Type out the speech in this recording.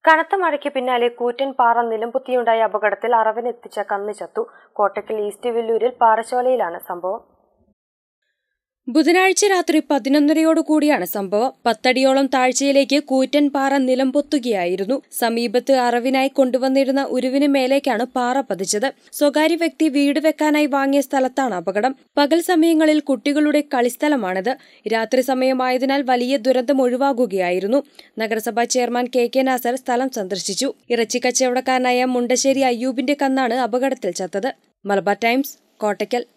കനത്ത മഴയ്ക്ക് പിന്നാലെ കൂറ്റൻ പാറ നിലംപൊത്തിയുണ്ടായ അപകടത്തിൽ അറവനെത്തിച്ച കന്ന് ചത്തു കോട്ടക്കൽ ഈസ്റ്റ് വില്ലൂരിൽ പാറശോലയിലാണ് സംഭവം ബുധനാഴ്ച രാത്രി പതിനൊന്നരയോടുകൂടിയാണ് സംഭവം പത്തടിയോളം താഴ്ചയിലേക്ക് കൂറ്റൻ പാറ നിലംപൊത്തുകയായിരുന്നു സമീപത്ത് അറവിനായി കൊണ്ടുവന്നിരുന്ന ഉരുവിന് മേലേക്കാണ് പാറ പതിച്ചത് സ്വകാര്യ വ്യക്തി വീട് വെക്കാനായി വാങ്ങിയ സ്ഥലത്താണ് അപകടം പകൽ സമയങ്ങളിൽ കുട്ടികളുടെ കളിസ്ഥലമാണിത് രാത്രി സമയമായതിനാൽ വലിയ ദുരന്തം ഒഴിവാകുകയായിരുന്നു നഗരസഭാ ചെയർമാൻ കെ കെ നാസർ സ്ഥലം സന്ദർശിച്ചു ഇറച്ചി കച്ചവടക്കാരനായ മുണ്ടശ്ശേരി അയ്യൂബിന്റെ കന്നാണ് അപകടത്തിൽ ചത്തത് മലബാർ ടൈംസ് കോട്ടയ്ക്കൽ